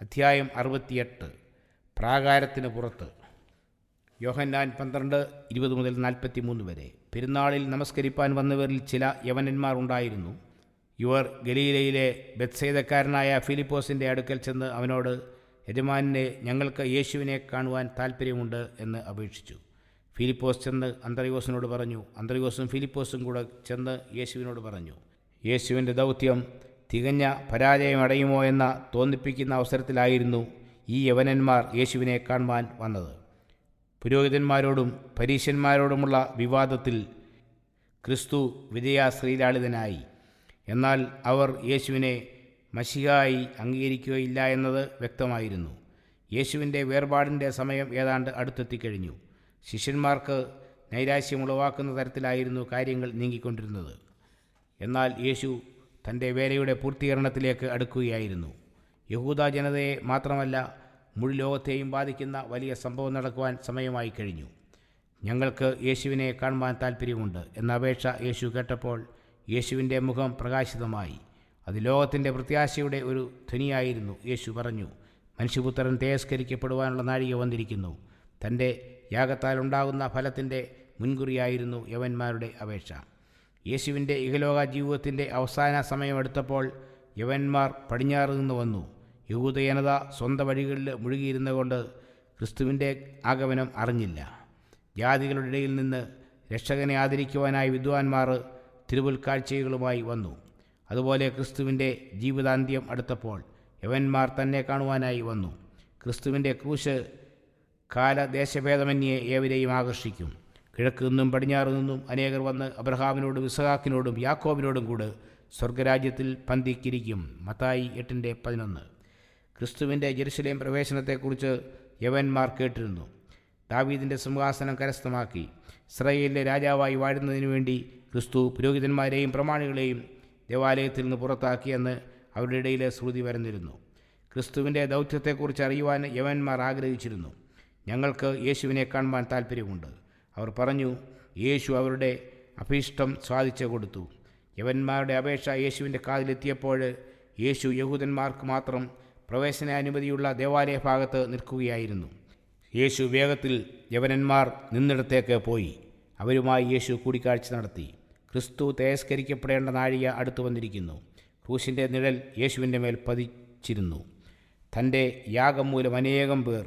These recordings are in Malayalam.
അധ്യായം അറുപത്തിയെട്ട് പ്രാകാരത്തിന് പുറത്ത് യോഹന്നാൻ പന്ത്രണ്ട് ഇരുപത് മുതൽ നാൽപ്പത്തി മൂന്ന് വരെ പെരുന്നാളിൽ നമസ്കരിപ്പാൻ വന്നവരിൽ ചില യവനന്മാർ ഉണ്ടായിരുന്നു ഇവർ ഗലീലയിലെ ബത്സേതക്കാരനായ ഫിലിപ്പോസിൻ്റെ അടുക്കൽ ചെന്ന് അവനോട് യജമാനെ ഞങ്ങൾക്ക് യേശുവിനെ കാണുവാൻ താല്പര്യമുണ്ട് എന്ന് അപേക്ഷിച്ചു ഫിലിപ്പോസ് ചെന്ന് അന്തറിയോസിനോട് പറഞ്ഞു അന്തറിയോസും ഫിലിപ്പോസും കൂടെ ചെന്ന് യേശുവിനോട് പറഞ്ഞു യേശുവിൻ്റെ ദൗത്യം തികഞ്ഞ പരാജയം അടയുമോ എന്ന തോന്നിപ്പിക്കുന്ന അവസരത്തിലായിരുന്നു ഈ യവനന്മാർ യേശുവിനെ കാണുവാൻ വന്നത് പുരോഹിതന്മാരോടും പരീശന്മാരോടുമുള്ള വിവാദത്തിൽ ക്രിസ്തു വിജയാശ്രീലാളിതനായി എന്നാൽ അവർ യേശുവിനെ മഷികായി അംഗീകരിക്കുകയില്ല എന്നത് വ്യക്തമായിരുന്നു യേശുവിൻ്റെ വേർപാടിൻ്റെ സമയം ഏതാണ്ട് അടുത്തെത്തിക്കഴിഞ്ഞു ശിഷ്യന്മാർക്ക് നൈരാശ്യമുളവാക്കുന്ന തരത്തിലായിരുന്നു കാര്യങ്ങൾ നീങ്ങിക്കൊണ്ടിരുന്നത് എന്നാൽ യേശു തൻ്റെ വേലയുടെ പൂർത്തീകരണത്തിലേക്ക് അടുക്കുകയായിരുന്നു യഹൂദ ജനതയെ മാത്രമല്ല മുഴു ലോകത്തെയും ബാധിക്കുന്ന വലിയ സംഭവം നടക്കുവാൻ സമയമായി കഴിഞ്ഞു ഞങ്ങൾക്ക് യേശുവിനെ കാണുവാൻ താല്പര്യമുണ്ട് എന്ന അപേക്ഷ യേശു കേട്ടപ്പോൾ യേശുവിൻ്റെ മുഖം പ്രകാശിതമായി അത് ലോകത്തിൻ്റെ പ്രത്യാശയുടെ ഒരു ധ്വനിയായിരുന്നു യേശു പറഞ്ഞു മനുഷ്യപുത്രൻ തേസ്കരിക്കപ്പെടുവാനുള്ള നാഴിക വന്നിരിക്കുന്നു തൻ്റെ യാഗത്താൽ ഉണ്ടാകുന്ന ഫലത്തിൻ്റെ മുൻകുറിയായിരുന്നു യവന്മാരുടെ അപേക്ഷ യേശുവിൻ്റെ ഇഹലോക ജീവിതത്തിൻ്റെ അവസാന സമയമെടുത്തപ്പോൾ യവന്മാർ പടിഞ്ഞാറ് നിന്ന് വന്നു യഹൂദ ജനത സ്വന്തം വഴികളിൽ മുഴുകിയിരുന്നുകൊണ്ട് ക്രിസ്തുവിൻ്റെ ആഗമനം അറിഞ്ഞില്ല ജാതികളുടെ ഇടയിൽ നിന്ന് രക്ഷകനെ ആദരിക്കുവാനായി വിദ്വാൻമാർ തിരുവുൽക്കാഴ്ചകളുമായി വന്നു അതുപോലെ ക്രിസ്തുവിൻ്റെ ജീവിതാന്ത്യം അടുത്തപ്പോൾ യവന്മാർ തന്നെ കാണുവാനായി വന്നു ക്രിസ്തുവിൻ്റെ ക്രൂശ് കാലദേശഭേദമന്യേ ഏവരെയും ആകർഷിക്കും കിഴക്ക് നിന്നും പടിഞ്ഞാറ് നിന്നും അനേകർ വന്ന് അബ്രഹാമിനോടും ഇസഹാക്കിനോടും യാക്കോബിനോടും കൂടെ സ്വർഗരാജ്യത്തിൽ പന്തിക്കിരിക്കും മത്തായി എട്ടിൻ്റെ പതിനൊന്ന് ക്രിസ്തുവിൻ്റെ ജെറുസലേം പ്രവേശനത്തെക്കുറിച്ച് യവന്മാർ കേട്ടിരുന്നു ദാവീദിൻ്റെ സിംഹാസനം കരസ്ഥമാക്കി ഇസ്രയേലിലെ രാജാവായി വാഴുന്നതിനു വേണ്ടി ക്രിസ്തു പുരോഹിതന്മാരെയും പ്രമാണികളെയും ദേവാലയത്തിൽ നിന്ന് പുറത്താക്കിയെന്ന് അവരുടെ ഇടയിൽ ശ്രുതി വരുന്നിരുന്നു ക്രിസ്തുവിൻ്റെ ദൗത്യത്തെക്കുറിച്ച് അറിയുവാൻ യവന്മാർ ആഗ്രഹിച്ചിരുന്നു ഞങ്ങൾക്ക് യേശുവിനെ കാണുവാൻ താല്പര്യമുണ്ട് അവർ പറഞ്ഞു യേശു അവരുടെ അഭീഷ്ടം സാധിച്ചു കൊടുത്തു യവന്മാരുടെ അപേക്ഷ യേശുവിൻ്റെ കാതിലെത്തിയപ്പോൾ യേശു യഹൂദന്മാർക്ക് മാത്രം പ്രവേശനാനുമതിയുള്ള ദേവാലയ ഭാഗത്ത് നിൽക്കുകയായിരുന്നു യേശു വേഗത്തിൽ യവനന്മാർ നിന്നിടത്തേക്ക് പോയി അവരുമായി യേശു കൂടിക്കാഴ്ച നടത്തി ക്രിസ്തു തേസ്കരിക്കപ്പെടേണ്ട നാഴിക അടുത്തു വന്നിരിക്കുന്നു ക്രൂശിൻ്റെ നിഴൽ യേശുവിൻ്റെ മേൽ പതിച്ചിരുന്നു തൻ്റെ യാഗം മൂലം അനേകം പേർ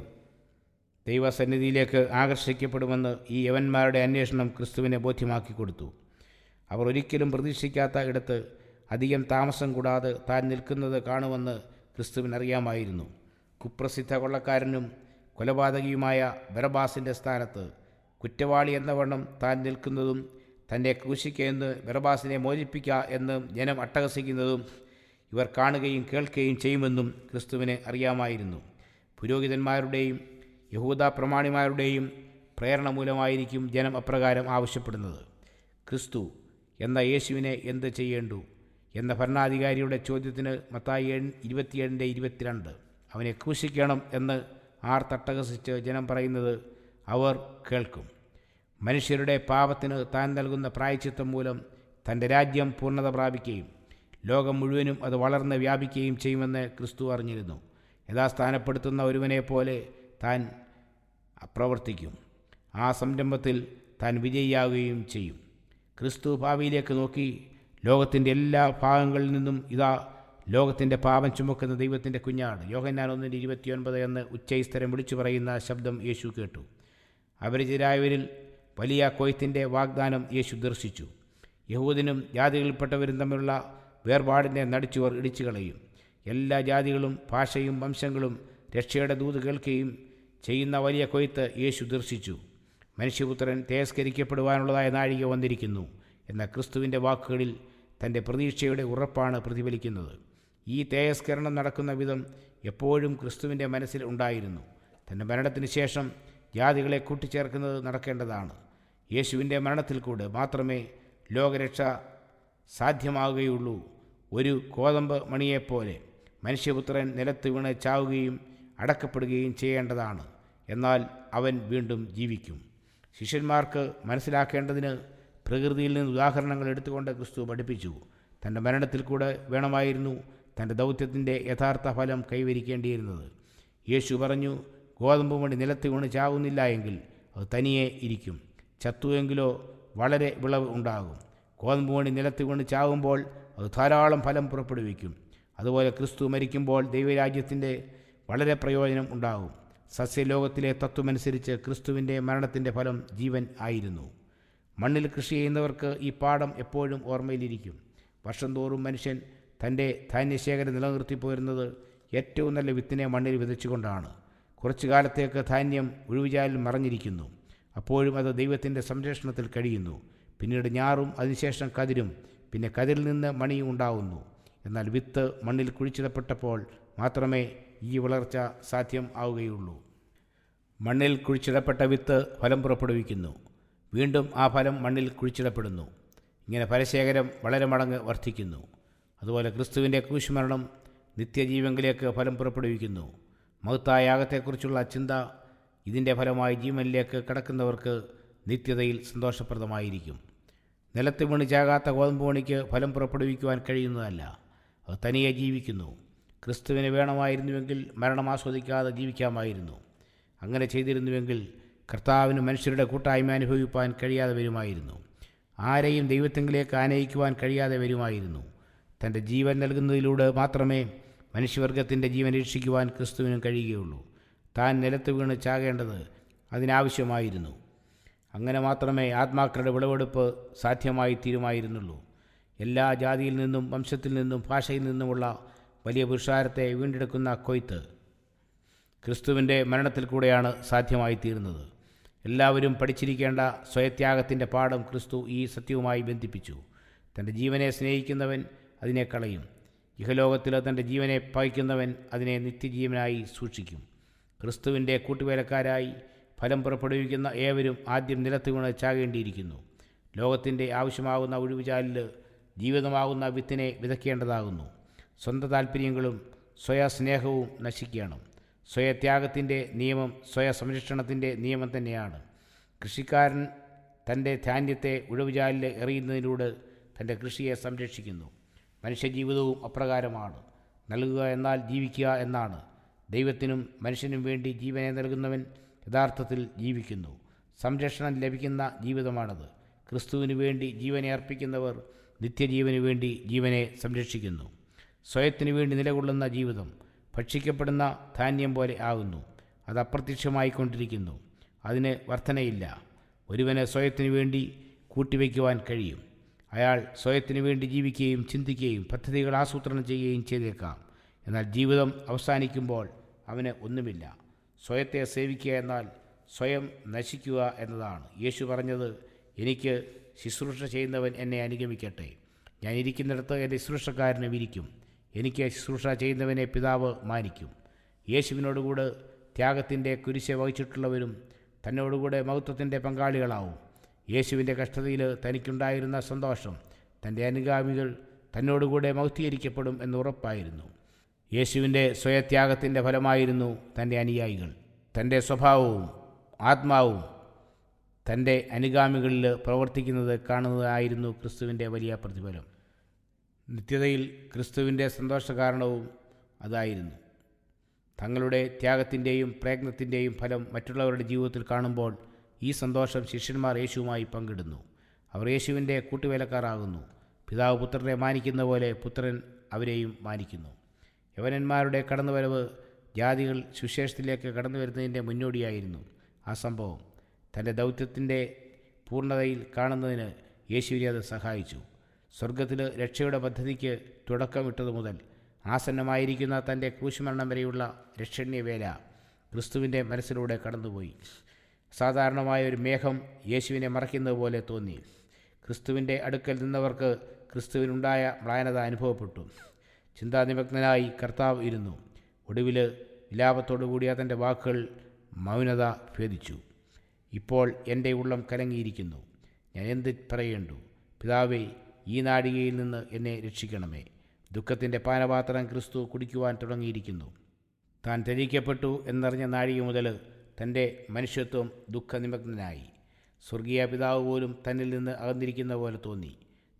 ദൈവസന്നിധിയിലേക്ക് ആകർഷിക്കപ്പെടുമെന്ന് ഈ യവന്മാരുടെ അന്വേഷണം ക്രിസ്തുവിനെ ബോധ്യമാക്കി കൊടുത്തു അവർ ഒരിക്കലും പ്രതീക്ഷിക്കാത്ത ഇടത്ത് അധികം താമസം കൂടാതെ താൻ നിൽക്കുന്നത് കാണുമെന്ന് ക്രിസ്തുവിനറിയാമായിരുന്നു കുപ്രസിദ്ധ കൊള്ളക്കാരനും കൊലപാതകിയുമായ ബറബാസിൻ്റെ സ്ഥാനത്ത് കുറ്റവാളി എന്ന വണ്ണം താൻ നിൽക്കുന്നതും തൻ്റെ ക്രൂശിക്കെന്ന് ബറബാസിനെ മോചിപ്പിക്കുക എന്ന് ജനം അട്ടഹസിക്കുന്നതും ഇവർ കാണുകയും കേൾക്കുകയും ചെയ്യുമെന്നും ക്രിസ്തുവിന് അറിയാമായിരുന്നു പുരോഹിതന്മാരുടെയും യഹൂദ പ്രമാണിമാരുടെയും പ്രേരണ മൂലമായിരിക്കും ജനം അപ്രകാരം ആവശ്യപ്പെടുന്നത് ക്രിസ്തു എന്ന യേശുവിനെ എന്ത് ചെയ്യേണ്ടു എന്ന ഭരണാധികാരിയുടെ ചോദ്യത്തിന് മത്തായി ഏഴ് ഇരുപത്തിയേഴിൻ്റെ ഇരുപത്തിരണ്ട് അവനെ ക്രൂശിക്കണം എന്ന് ആർ തട്ടഹസിച്ച് ജനം പറയുന്നത് അവർ കേൾക്കും മനുഷ്യരുടെ പാപത്തിന് താൻ നൽകുന്ന പ്രായച്ചിത്തം മൂലം തൻ്റെ രാജ്യം പൂർണ്ണത പ്രാപിക്കുകയും ലോകം മുഴുവനും അത് വളർന്ന് വ്യാപിക്കുകയും ചെയ്യുമെന്ന് ക്രിസ്തു അറിഞ്ഞിരുന്നു യഥാസ്ഥാനപ്പെടുത്തുന്ന ഒരുവനെ പോലെ താൻ പ്രവർത്തിക്കും ആ സംരംഭത്തിൽ താൻ വിജയിയാവുകയും ചെയ്യും ക്രിസ്തു ഭാവിയിലേക്ക് നോക്കി ലോകത്തിൻ്റെ എല്ലാ ഭാഗങ്ങളിൽ നിന്നും ഇതാ ലോകത്തിൻ്റെ പാപം ചുമക്കുന്ന ദൈവത്തിൻ്റെ കുഞ്ഞാണ് യോഹന്നാൻ ഒന്നിൻ്റെ ഇരുപത്തിയൊൻപത് എന്ന് ഉച്ചൈസ്തരം വിളിച്ചു പറയുന്ന ശബ്ദം യേശു കേട്ടു അപരിചിതരായവരിൽ വലിയ കൊയ്ത്തിൻ്റെ വാഗ്ദാനം യേശു ദർശിച്ചു യഹൂദിനും ജാതികളിൽപ്പെട്ടവരും തമ്മിലുള്ള വേർപാടിനെ നടിച്ചുവർ ഇടിച്ചു കളയും എല്ലാ ജാതികളും ഭാഷയും വംശങ്ങളും രക്ഷയുടെ ദൂത് കേൾക്കുകയും ചെയ്യുന്ന വലിയ കൊയ്ത്ത് യേശു ദർശിച്ചു മനുഷ്യപുത്രൻ തേസ്കരിക്കപ്പെടുവാനുള്ളതായ നാഴിക വന്നിരിക്കുന്നു എന്ന ക്രിസ്തുവിൻ്റെ വാക്കുകളിൽ തൻ്റെ പ്രതീക്ഷയുടെ ഉറപ്പാണ് പ്രതിഫലിക്കുന്നത് ഈ തേജസ്കരണം നടക്കുന്ന വിധം എപ്പോഴും ക്രിസ്തുവിൻ്റെ മനസ്സിൽ ഉണ്ടായിരുന്നു തൻ്റെ മരണത്തിന് ശേഷം ജാതികളെ കൂട്ടിച്ചേർക്കുന്നത് നടക്കേണ്ടതാണ് യേശുവിൻ്റെ മരണത്തിൽ കൂടെ മാത്രമേ ലോകരക്ഷ സാധ്യമാവുകയുള്ളൂ ഒരു കോതമ്പ് മണിയെപ്പോലെ മനുഷ്യപുത്രൻ നിലത്ത് വീണ് ചാവുകയും അടക്കപ്പെടുകയും ചെയ്യേണ്ടതാണ് എന്നാൽ അവൻ വീണ്ടും ജീവിക്കും ശിഷ്യന്മാർക്ക് മനസ്സിലാക്കേണ്ടതിന് പ്രകൃതിയിൽ നിന്ന് ഉദാഹരണങ്ങൾ എടുത്തുകൊണ്ട് ക്രിസ്തു പഠിപ്പിച്ചു തൻ്റെ മരണത്തിൽ കൂടെ വേണമായിരുന്നു തൻ്റെ ദൗത്യത്തിൻ്റെ യഥാർത്ഥ ഫലം കൈവരിക്കേണ്ടിയിരുന്നത് യേശു പറഞ്ഞു ഗോതമ്പ് മണി നിലത്ത് വീണ് ചാവുന്നില്ല എങ്കിൽ അത് തനിയെ ഇരിക്കും ചത്തുവെങ്കിലോ വളരെ വിളവ് ഉണ്ടാകും ഗോതമ്പ് മണി നിലത്ത് വീണ് ചാവുമ്പോൾ അത് ധാരാളം ഫലം പുറപ്പെടുവിക്കും അതുപോലെ ക്രിസ്തു മരിക്കുമ്പോൾ ദൈവരാജ്യത്തിൻ്റെ വളരെ പ്രയോജനം ഉണ്ടാകും സസ്യലോകത്തിലെ തത്വമനുസരിച്ച് ക്രിസ്തുവിൻ്റെ മരണത്തിൻ്റെ ഫലം ജീവൻ ആയിരുന്നു മണ്ണിൽ കൃഷി ചെയ്യുന്നവർക്ക് ഈ പാഠം എപ്പോഴും ഓർമ്മയിലിരിക്കും വർഷം തോറും മനുഷ്യൻ തൻ്റെ ധാന്യശേഖരം നിലനിർത്തി പോരുന്നത് ഏറ്റവും നല്ല വിത്തിനെ മണ്ണിൽ വിതച്ചുകൊണ്ടാണ് കുറച്ചു കാലത്തേക്ക് ധാന്യം ഒഴിവുചാലിൽ മറഞ്ഞിരിക്കുന്നു അപ്പോഴും അത് ദൈവത്തിൻ്റെ സംരക്ഷണത്തിൽ കഴിയുന്നു പിന്നീട് ഞാറും അതിനുശേഷം കതിരും പിന്നെ കതിരിൽ നിന്ന് മണിയും ഉണ്ടാവുന്നു എന്നാൽ വിത്ത് മണ്ണിൽ കുഴിച്ചിടപ്പെട്ടപ്പോൾ മാത്രമേ ഈ വളർച്ച സാധ്യം ആവുകയുള്ളൂ മണ്ണിൽ കുഴിച്ചിടപ്പെട്ട വിത്ത് ഫലം പുറപ്പെടുവിക്കുന്നു വീണ്ടും ആ ഫലം മണ്ണിൽ കുഴിച്ചിടപ്പെടുന്നു ഇങ്ങനെ ഫലശേഖരം വളരെ മടങ്ങ് വർദ്ധിക്കുന്നു അതുപോലെ ക്രിസ്തുവിൻ്റെ ക്രൂശുമരണം നിത്യജീവങ്കിലേക്ക് ഫലം പുറപ്പെടുവിക്കുന്നു മഹത്തായ യാഗത്തെക്കുറിച്ചുള്ള ചിന്ത ഇതിൻ്റെ ഫലമായി ജീവനിലേക്ക് കടക്കുന്നവർക്ക് നിത്യതയിൽ സന്തോഷപ്രദമായിരിക്കും നിലത്ത് വീണ് ചാകാത്ത ഗോതമ്പ് മണിക്ക് ഫലം പുറപ്പെടുവിക്കുവാൻ കഴിയുന്നതല്ല അത് തനിയെ ജീവിക്കുന്നു ക്രിസ്തുവിന് വേണമായിരുന്നുവെങ്കിൽ മരണം ആസ്വദിക്കാതെ ജീവിക്കാമായിരുന്നു അങ്ങനെ ചെയ്തിരുന്നുവെങ്കിൽ കർത്താവിന് മനുഷ്യരുടെ കൂട്ടായ്മ അനുഭവിപ്പാൻ കഴിയാതെ വരുമായിരുന്നു ആരെയും ദൈവത്തെങ്കിലേക്ക് ആനയിക്കുവാൻ കഴിയാതെ വരുമായിരുന്നു തൻ്റെ ജീവൻ നൽകുന്നതിലൂടെ മാത്രമേ മനുഷ്യവർഗത്തിൻ്റെ ജീവൻ രക്ഷിക്കുവാൻ ക്രിസ്തുവിനും കഴിയുകയുള്ളൂ താൻ നിലത്ത് വീണ് ചാകേണ്ടത് അതിനാവശ്യമായിരുന്നു അങ്ങനെ മാത്രമേ ആത്മാക്കളുടെ വിളവെടുപ്പ് സാധ്യമായി തീരുമായിരുന്നുള്ളൂ എല്ലാ ജാതിയിൽ നിന്നും വംശത്തിൽ നിന്നും ഭാഷയിൽ നിന്നുമുള്ള വലിയ പുരുഷാരത്തെ വീണ്ടെടുക്കുന്ന കൊയ്ത്ത് ക്രിസ്തുവിൻ്റെ മരണത്തിൽ കൂടെയാണ് സാധ്യമായി തീർന്നത് എല്ലാവരും പഠിച്ചിരിക്കേണ്ട സ്വയത്യാഗത്തിൻ്റെ പാഠം ക്രിസ്തു ഈ സത്യവുമായി ബന്ധിപ്പിച്ചു തൻ്റെ ജീവനെ സ്നേഹിക്കുന്നവൻ അതിനെ കളയും ഇഹലോകത്തിൽ തൻ്റെ ജീവനെ പകയ്ക്കുന്നവൻ അതിനെ നിത്യജീവനായി സൂക്ഷിക്കും ക്രിസ്തുവിൻ്റെ കൂട്ടുവേലക്കാരായി ഫലം പുറപ്പെടുവിക്കുന്ന ഏവരും ആദ്യം നിലത്ത് വീണ് ചാകേണ്ടിയിരിക്കുന്നു ലോകത്തിൻ്റെ ആവശ്യമാകുന്ന ഒഴിവുചാലിൽ ജീവിതമാകുന്ന വിത്തിനെ വിതയ്ക്കേണ്ടതാകുന്നു സ്വന്തം താല്പര്യങ്ങളും സ്വയസ്നേഹവും നശിക്കണം സ്വയത്യാഗത്തിൻ്റെ നിയമം സ്വയസംരക്ഷണത്തിൻ്റെ നിയമം തന്നെയാണ് കൃഷിക്കാരൻ തൻ്റെ ധാന്യത്തെ ഉഴവുചാലിൽ എറിയുന്നതിലൂടെ തൻ്റെ കൃഷിയെ സംരക്ഷിക്കുന്നു മനുഷ്യജീവിതവും അപ്രകാരമാണ് നൽകുക എന്നാൽ ജീവിക്കുക എന്നാണ് ദൈവത്തിനും മനുഷ്യനും വേണ്ടി ജീവനെ നൽകുന്നവൻ യഥാർത്ഥത്തിൽ ജീവിക്കുന്നു സംരക്ഷണം ലഭിക്കുന്ന ജീവിതമാണത് ക്രിസ്തുവിന് വേണ്ടി ജീവനെ അർപ്പിക്കുന്നവർ നിത്യജീവന് വേണ്ടി ജീവനെ സംരക്ഷിക്കുന്നു സ്വയത്തിനു വേണ്ടി നിലകൊള്ളുന്ന ജീവിതം ഭക്ഷിക്കപ്പെടുന്ന ധാന്യം പോലെ ആകുന്നു അത് അപ്രത്യക്ഷമായിക്കൊണ്ടിരിക്കുന്നു അതിന് വർധനയില്ല ഒരുവന് സ്വയത്തിനു വേണ്ടി കൂട്ടിവയ്ക്കുവാൻ കഴിയും അയാൾ സ്വയത്തിനു വേണ്ടി ജീവിക്കുകയും ചിന്തിക്കുകയും പദ്ധതികൾ ആസൂത്രണം ചെയ്യുകയും ചെയ്തേക്കാം എന്നാൽ ജീവിതം അവസാനിക്കുമ്പോൾ അവന് ഒന്നുമില്ല സ്വയത്തെ സേവിക്കുക എന്നാൽ സ്വയം നശിക്കുക എന്നതാണ് യേശു പറഞ്ഞത് എനിക്ക് ശുശ്രൂഷ ചെയ്യുന്നവൻ എന്നെ അനുഗമിക്കട്ടെ ഞാൻ ഇരിക്കുന്നിടത്ത് എൻ്റെ ശുശ്രൂഷക്കാരനെ വിരിക്കും എനിക്ക് ശുശ്രൂഷ ചെയ്യുന്നവനെ പിതാവ് മാനിക്കും യേശുവിനോടുകൂടെ ത്യാഗത്തിൻ്റെ കുരിശെ വഹിച്ചിട്ടുള്ളവരും തന്നോടുകൂടെ മഹത്വത്തിൻ്റെ പങ്കാളികളാവും യേശുവിൻ്റെ കഷ്ടതയിൽ തനിക്കുണ്ടായിരുന്ന സന്തോഷം തൻ്റെ അനുഗാമികൾ തന്നോടുകൂടെ മഹത്വീകരിക്കപ്പെടും എന്ന് ഉറപ്പായിരുന്നു യേശുവിൻ്റെ സ്വയത്യാഗത്തിൻ്റെ ഫലമായിരുന്നു തൻ്റെ അനുയായികൾ തൻ്റെ സ്വഭാവവും ആത്മാവും തൻ്റെ അനുഗാമികളിൽ പ്രവർത്തിക്കുന്നത് കാണുന്നതായിരുന്നു ക്രിസ്തുവിൻ്റെ വലിയ പ്രതിഫലം നിത്യതയിൽ ക്രിസ്തുവിൻ്റെ സന്തോഷകാരണവും അതായിരുന്നു തങ്ങളുടെ ത്യാഗത്തിൻ്റെയും പ്രയത്നത്തിൻ്റെയും ഫലം മറ്റുള്ളവരുടെ ജീവിതത്തിൽ കാണുമ്പോൾ ഈ സന്തോഷം ശിഷ്യന്മാർ യേശുവുമായി പങ്കിടുന്നു അവർ യേശുവിൻ്റെ കൂട്ടുവേലക്കാരാകുന്നു പിതാവ് പുത്രനെ മാനിക്കുന്ന പോലെ പുത്രൻ അവരെയും മാനിക്കുന്നു യവനന്മാരുടെ കടന്നുവരവ് ജാതികൾ സുശേഷത്തിലേക്ക് കടന്നു വരുന്നതിൻ്റെ മുന്നോടിയായിരുന്നു ആ സംഭവം തൻ്റെ ദൗത്യത്തിൻ്റെ പൂർണ്ണതയിൽ കാണുന്നതിന് യേശുവിനെ അത് സഹായിച്ചു സ്വർഗത്തിൽ രക്ഷയുടെ പദ്ധതിക്ക് തുടക്കമിട്ടതു മുതൽ ആസന്നമായിരിക്കുന്ന തൻ്റെ ക്രൂശുമരണം വരെയുള്ള രക്ഷണ്യവേല ക്രിസ്തുവിൻ്റെ മനസ്സിലൂടെ കടന്നുപോയി സാധാരണമായ ഒരു മേഘം യേശുവിനെ മറയ്ക്കുന്നത് പോലെ തോന്നി ക്രിസ്തുവിൻ്റെ അടുക്കൽ നിന്നവർക്ക് ക്രിസ്തുവിനുണ്ടായ മ്ലാനത അനുഭവപ്പെട്ടു ചിന്താനിമഗ്നനായി കർത്താവ് ഇരുന്നു ഒടുവിൽ വിലാപത്തോടു കൂടിയ തൻ്റെ വാക്കുകൾ മൗനത ഭേദിച്ചു ഇപ്പോൾ എൻ്റെ ഉള്ളം കലങ്ങിയിരിക്കുന്നു ഞാൻ എന്ത് പറയേണ്ടു പിതാവേ ഈ നാടികയിൽ നിന്ന് എന്നെ രക്ഷിക്കണമേ ദുഃഖത്തിൻ്റെ പാനപാത്രം ക്രിസ്തു കുടിക്കുവാൻ തുടങ്ങിയിരിക്കുന്നു താൻ ത്യജിക്കപ്പെട്ടു എന്നറിഞ്ഞ നാഴിക മുതൽ തൻ്റെ മനുഷ്യത്വം ദുഃഖനിമഗ്നനായി സ്വർഗീയ പിതാവ് പോലും തന്നിൽ നിന്ന് അകന്നിരിക്കുന്ന പോലെ തോന്നി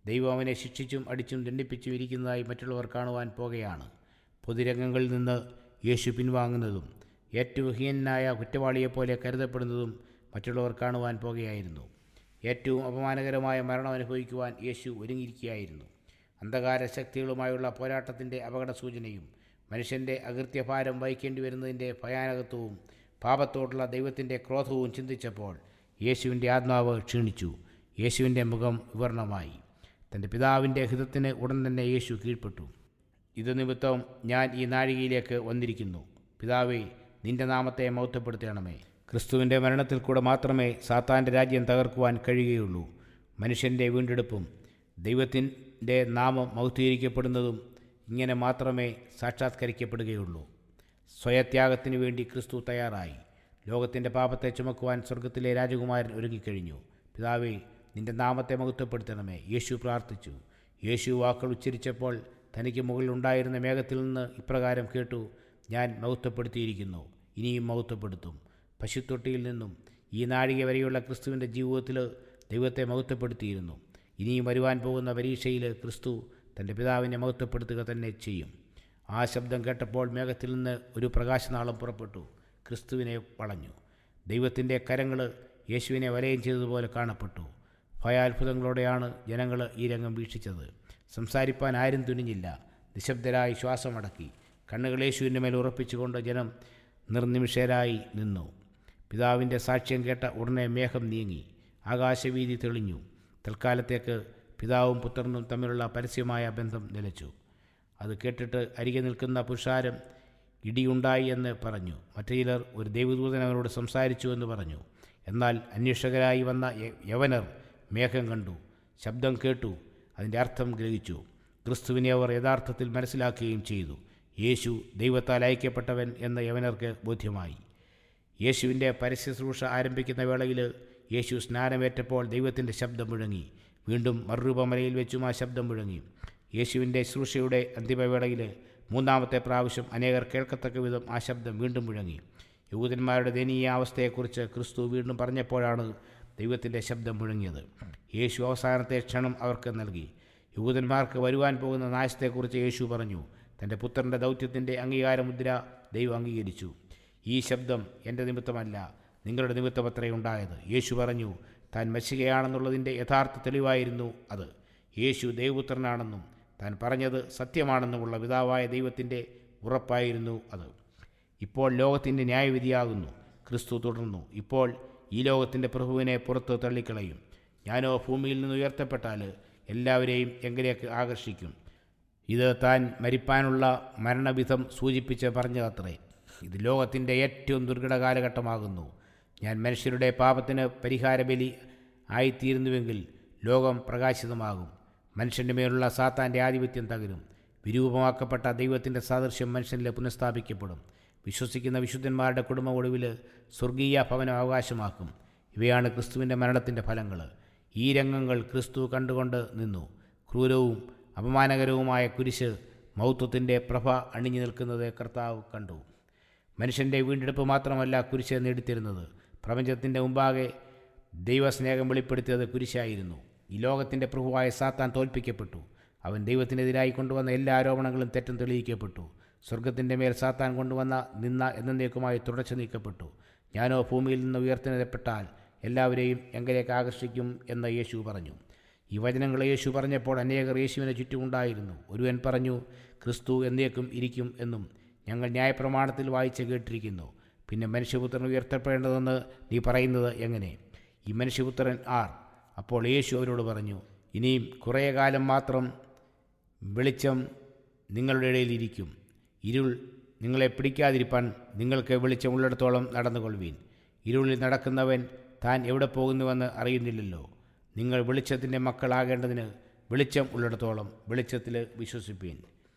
ദൈവം അവനെ ശിക്ഷിച്ചും അടിച്ചും ദണ്ഡിപ്പിച്ചും ഇരിക്കുന്നതായി മറ്റുള്ളവർ കാണുവാൻ പോകുകയാണ് പൊതുരംഗങ്ങളിൽ നിന്ന് യേശു പിൻവാങ്ങുന്നതും ഏറ്റവും ഹീനനായ കുറ്റവാളിയെപ്പോലെ കരുതപ്പെടുന്നതും മറ്റുള്ളവർ കാണുവാൻ പോകുകയായിരുന്നു ഏറ്റവും അപമാനകരമായ മരണം അനുഭവിക്കുവാൻ യേശു ഒരുങ്ങിയിരിക്കുകയായിരുന്നു അന്ധകാര ശക്തികളുമായുള്ള പോരാട്ടത്തിൻ്റെ അപകട സൂചനയും മനുഷ്യൻ്റെ അകൃത്യഭാരം വഹിക്കേണ്ടി വരുന്നതിൻ്റെ ഭയാനകത്വവും പാപത്തോടുള്ള ദൈവത്തിൻ്റെ ക്രോധവും ചിന്തിച്ചപ്പോൾ യേശുവിൻ്റെ ആത്മാവ് ക്ഷീണിച്ചു യേശുവിൻ്റെ മുഖം വിവരണമായി തൻ്റെ പിതാവിൻ്റെ ഹിതത്തിന് ഉടൻ തന്നെ യേശു കീഴ്പ്പെട്ടു ഇത് നിമിത്തം ഞാൻ ഈ നാഴികയിലേക്ക് വന്നിരിക്കുന്നു പിതാവേ നിന്റെ നാമത്തെ മൗത്തപ്പെടുത്തണമേ ക്രിസ്തുവിൻ്റെ മരണത്തിൽ കൂടെ മാത്രമേ സാത്താൻ്റെ രാജ്യം തകർക്കുവാൻ കഴിയുകയുള്ളൂ മനുഷ്യൻ്റെ വീണ്ടെടുപ്പും ദൈവത്തിൻ്റെ നാമം മൗത്തീകരിക്കപ്പെടുന്നതും ഇങ്ങനെ മാത്രമേ സാക്ഷാത്കരിക്കപ്പെടുകയുള്ളൂ സ്വയത്യാഗത്തിനു വേണ്ടി ക്രിസ്തു തയ്യാറായി ലോകത്തിൻ്റെ പാപത്തെ ചുമക്കുവാൻ സ്വർഗത്തിലെ രാജകുമാരൻ ഒരുങ്ങിക്കഴിഞ്ഞു പിതാവേ നിന്റെ നാമത്തെ മഹത്വപ്പെടുത്തണമേ യേശു പ്രാർത്ഥിച്ചു യേശു വാക്കുകൾ ഉച്ചരിച്ചപ്പോൾ തനിക്ക് മുകളിലുണ്ടായിരുന്ന മേഘത്തിൽ നിന്ന് ഇപ്രകാരം കേട്ടു ഞാൻ മഹത്വപ്പെടുത്തിയിരിക്കുന്നു ഇനിയും മഹത്വപ്പെടുത്തും പശുത്തൊട്ടിയിൽ നിന്നും ഈ നാഴിക വരെയുള്ള ക്രിസ്തുവിൻ്റെ ജീവിതത്തിൽ ദൈവത്തെ മഹത്വപ്പെടുത്തിയിരുന്നു ഇനിയും വരുവാൻ പോകുന്ന പരീക്ഷയിൽ ക്രിസ്തു തൻ്റെ പിതാവിനെ മഹത്വപ്പെടുത്തുക തന്നെ ചെയ്യും ആ ശബ്ദം കേട്ടപ്പോൾ മേഘത്തിൽ നിന്ന് ഒരു പ്രകാശനാളം പുറപ്പെട്ടു ക്രിസ്തുവിനെ വളഞ്ഞു ദൈവത്തിൻ്റെ കരങ്ങൾ യേശുവിനെ വലയം ചെയ്തതുപോലെ കാണപ്പെട്ടു ഭയാത്ഭുതങ്ങളോടെയാണ് ജനങ്ങൾ ഈ രംഗം വീക്ഷിച്ചത് സംസാരിപ്പാൻ ആരും തുനിഞ്ഞില്ല നിശബ്ദരായി ശ്വാസമടക്കി കണ്ണുകൾ യേശുവിൻ്റെ മേൽ ഉറപ്പിച്ചുകൊണ്ട് ജനം നിർനിമിഷരായി നിന്നു പിതാവിൻ്റെ സാക്ഷ്യം കേട്ട ഉടനെ മേഘം നീങ്ങി ആകാശവീതി തെളിഞ്ഞു തൽക്കാലത്തേക്ക് പിതാവും പുത്രനും തമ്മിലുള്ള പരസ്യമായ ബന്ധം നിലച്ചു അത് കേട്ടിട്ട് അരികെ നിൽക്കുന്ന പുരുഷാരം ഇടിയുണ്ടായി എന്ന് പറഞ്ഞു മറ്റു ചിലർ ഒരു ദൈവദൂതൻ അവനോട് സംസാരിച്ചു എന്ന് പറഞ്ഞു എന്നാൽ അന്വേഷകരായി വന്ന യ- യവനർ മേഘം കണ്ടു ശബ്ദം കേട്ടു അതിൻ്റെ അർത്ഥം ഗ്രഹിച്ചു ക്രിസ്തുവിനെ അവർ യഥാർത്ഥത്തിൽ മനസ്സിലാക്കുകയും ചെയ്തു യേശു ദൈവത്താൽ അയക്കപ്പെട്ടവൻ എന്ന് യവനർക്ക് ബോധ്യമായി യേശുവിൻ്റെ പരസ്യശ്രൂഷ ആരംഭിക്കുന്ന വേളയിൽ യേശു സ്നാനമേറ്റപ്പോൾ ദൈവത്തിൻ്റെ ശബ്ദം മുഴങ്ങി വീണ്ടും മറുരൂപമലയിൽ വെച്ചും ആ ശബ്ദം മുഴങ്ങി യേശുവിൻ്റെ ശുശ്രൂഷയുടെ അന്തിമവേളയിൽ മൂന്നാമത്തെ പ്രാവശ്യം അനേകർ കേൾക്കത്തക്ക വിധം ആ ശബ്ദം വീണ്ടും മുഴങ്ങി യഹൂദന്മാരുടെ ദയനീയ അവസ്ഥയെക്കുറിച്ച് ക്രിസ്തു വീണ്ടും പറഞ്ഞപ്പോഴാണ് ദൈവത്തിൻ്റെ ശബ്ദം മുഴങ്ങിയത് യേശു അവസാനത്തെ ക്ഷണം അവർക്ക് നൽകി യഹൂദന്മാർക്ക് വരുവാൻ പോകുന്ന നാശത്തെക്കുറിച്ച് യേശു പറഞ്ഞു തൻ്റെ പുത്രൻ്റെ ദൗത്യത്തിൻ്റെ അംഗീകാരമുദ്ര ദൈവം അംഗീകരിച്ചു ഈ ശബ്ദം എൻ്റെ നിമിത്തമല്ല നിങ്ങളുടെ നിമിത്തമത്രേ ഉണ്ടായത് യേശു പറഞ്ഞു താൻ മഷികയാണെന്നുള്ളതിൻ്റെ യഥാർത്ഥ തെളിവായിരുന്നു അത് യേശു ദൈവപുത്രനാണെന്നും താൻ പറഞ്ഞത് സത്യമാണെന്നുമുള്ള പിതാവായ ദൈവത്തിൻ്റെ ഉറപ്പായിരുന്നു അത് ഇപ്പോൾ ലോകത്തിൻ്റെ ന്യായവിധിയാകുന്നു ക്രിസ്തു തുടർന്നു ഇപ്പോൾ ഈ ലോകത്തിൻ്റെ പ്രഭുവിനെ പുറത്ത് തള്ളിക്കളയും ഞാനോ ഭൂമിയിൽ നിന്ന് ഉയർത്തപ്പെട്ടാൽ എല്ലാവരെയും എങ്കിലേക്ക് ആകർഷിക്കും ഇത് താൻ മരിപ്പാനുള്ള മരണവിധം സൂചിപ്പിച്ച് പറഞ്ഞതത്രേ ഇത് ലോകത്തിൻ്റെ ഏറ്റവും ദുർഘട കാലഘട്ടമാകുന്നു ഞാൻ മനുഷ്യരുടെ പാപത്തിന് പരിഹാരബലി ആയിത്തീരുന്നുവെങ്കിൽ ലോകം പ്രകാശിതമാകും മനുഷ്യൻ്റെ മേലുള്ള സാത്താൻ്റെ ആധിപത്യം തകരും വിരൂപമാക്കപ്പെട്ട ദൈവത്തിൻ്റെ സാദൃശ്യം മനുഷ്യനിൽ പുനഃസ്ഥാപിക്കപ്പെടും വിശ്വസിക്കുന്ന വിശുദ്ധന്മാരുടെ കുടുംബ ഒടുവിൽ സ്വർഗീയ ഭവനം അവകാശമാക്കും ഇവയാണ് ക്രിസ്തുവിൻ്റെ മരണത്തിൻ്റെ ഫലങ്ങൾ ഈ രംഗങ്ങൾ ക്രിസ്തു കണ്ടുകൊണ്ട് നിന്നു ക്രൂരവും അപമാനകരവുമായ കുരിശ് മൗത്വത്തിൻ്റെ പ്രഭ അണിഞ്ഞു നിൽക്കുന്നത് കർത്താവ് കണ്ടു മനുഷ്യൻ്റെ വീണ്ടെടുപ്പ് മാത്രമല്ല കുരിശ് നേടിത്തരുന്നത് പ്രപഞ്ചത്തിൻ്റെ മുമ്പാകെ ദൈവസ്നേഹം വെളിപ്പെടുത്തിയത് കുരിശായിരുന്നു ഈ ലോകത്തിൻ്റെ പ്രഭുവായ സാത്താൻ തോൽപ്പിക്കപ്പെട്ടു അവൻ ദൈവത്തിനെതിരായി കൊണ്ടുവന്ന എല്ലാ ആരോപണങ്ങളും തെറ്റും തെളിയിക്കപ്പെട്ടു സ്വർഗത്തിൻ്റെ മേൽ സാത്താൻ കൊണ്ടുവന്ന നിന്ന എന്നേക്കുമായി തുടച്ചു നീക്കപ്പെട്ടു ഞാനോ ഭൂമിയിൽ നിന്ന് ഉയർത്തിനെതപ്പെട്ടാൽ എല്ലാവരെയും എങ്കിലേക്ക് ആകർഷിക്കും എന്ന് യേശു പറഞ്ഞു ഈ വചനങ്ങൾ യേശു പറഞ്ഞപ്പോൾ അനേകർ യേശുവിനെ ചുറ്റുമുണ്ടായിരുന്നു ഒരുവൻ പറഞ്ഞു ക്രിസ്തു എന്നേക്കും ഇരിക്കും എന്നും ഞങ്ങൾ ന്യായപ്രമാണത്തിൽ വായിച്ച് കേട്ടിരിക്കുന്നു പിന്നെ മനുഷ്യപുത്രൻ ഉയർത്തപ്പെടേണ്ടതെന്ന് നീ പറയുന്നത് എങ്ങനെ ഈ മനുഷ്യപുത്രൻ ആർ അപ്പോൾ യേശു അവരോട് പറഞ്ഞു ഇനിയും കുറേ കാലം മാത്രം വെളിച്ചം നിങ്ങളുടെ ഇടയിലിരിക്കും ഇരുൾ നിങ്ങളെ പിടിക്കാതിരിപ്പാൻ നിങ്ങൾക്ക് വെളിച്ചമുള്ളിടത്തോളം നടന്നുകൊള്ളുവീൻ ഇരുളിൽ നടക്കുന്നവൻ താൻ എവിടെ പോകുന്നുവെന്ന് അറിയുന്നില്ലല്ലോ നിങ്ങൾ വെളിച്ചത്തിൻ്റെ മക്കളാകേണ്ടതിന് വെളിച്ചം ഉള്ളിടത്തോളം വെളിച്ചത്തിൽ വിശ്വസിപ്പീൻ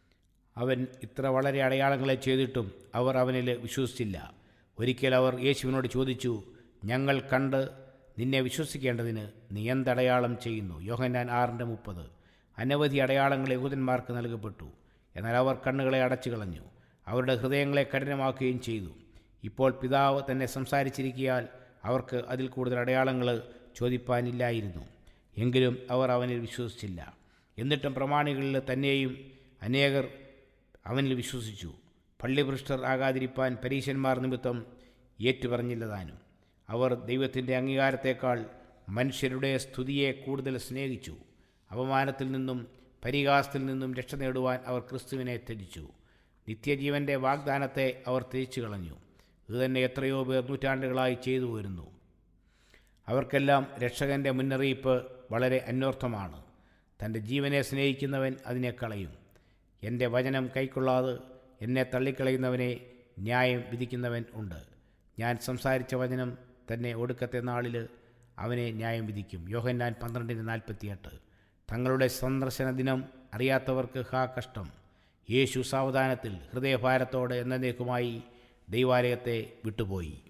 അവൻ ഇത്ര വളരെ അടയാളങ്ങളെ ചെയ്തിട്ടും അവർ അവനിൽ വിശ്വസിച്ചില്ല ഒരിക്കൽ അവർ യേശുവിനോട് ചോദിച്ചു ഞങ്ങൾ കണ്ട് നിന്നെ വിശ്വസിക്കേണ്ടതിന് നീ എന്തടയാളം ചെയ്യുന്നു യോഹന്നാൻ ആറിൻ്റെ മുപ്പത് അനവധി അടയാളങ്ങൾ യഹൂദന്മാർക്ക് നൽകപ്പെട്ടു എന്നാൽ അവർ കണ്ണുകളെ അടച്ചു കളഞ്ഞു അവരുടെ ഹൃദയങ്ങളെ കഠിനമാക്കുകയും ചെയ്തു ഇപ്പോൾ പിതാവ് തന്നെ സംസാരിച്ചിരിക്കിയാൽ അവർക്ക് അതിൽ കൂടുതൽ അടയാളങ്ങൾ ചോദിപ്പാനില്ലായിരുന്നു എങ്കിലും അവർ അവനിൽ വിശ്വസിച്ചില്ല എന്നിട്ടും പ്രമാണികളിൽ തന്നെയും അനേകർ അവനിൽ വിശ്വസിച്ചു പള്ളിഭൃഷ്ടർ ആകാതിരിപ്പാൻ പരീശന്മാർ നിമിത്തം ഏറ്റുപറഞ്ഞില്ല താനും അവർ ദൈവത്തിൻ്റെ അംഗീകാരത്തേക്കാൾ മനുഷ്യരുടെ സ്തുതിയെ കൂടുതൽ സ്നേഹിച്ചു അപമാനത്തിൽ നിന്നും പരിഹാസത്തിൽ നിന്നും രക്ഷ നേടുവാൻ അവർ ക്രിസ്തുവിനെ ത്യജിച്ചു നിത്യജീവൻ്റെ വാഗ്ദാനത്തെ അവർ തിരിച്ചു കളഞ്ഞു ഇതുതന്നെ എത്രയോ പേർ നൂറ്റാണ്ടുകളായി ചെയ്തു വരുന്നു അവർക്കെല്ലാം രക്ഷകൻ്റെ മുന്നറിയിപ്പ് വളരെ അന്വർത്ഥമാണ് തൻ്റെ ജീവനെ സ്നേഹിക്കുന്നവൻ അതിനെ കളയും എൻ്റെ വചനം കൈക്കൊള്ളാതെ എന്നെ തള്ളിക്കളയുന്നവനെ ന്യായം വിധിക്കുന്നവൻ ഉണ്ട് ഞാൻ സംസാരിച്ച വചനം തന്നെ ഒടുക്കത്തെ നാളിൽ അവനെ ന്യായം വിധിക്കും യോഹന്നാൻ പന്ത്രണ്ടിന് നാൽപ്പത്തിയെട്ട് തങ്ങളുടെ സന്ദർശന ദിനം അറിയാത്തവർക്ക് ഹാ കഷ്ടം യേശു സാവധാനത്തിൽ ഹൃദയഭാരത്തോടെ എന്നേക്കുമായി ദൈവാലയത്തെ വിട്ടുപോയി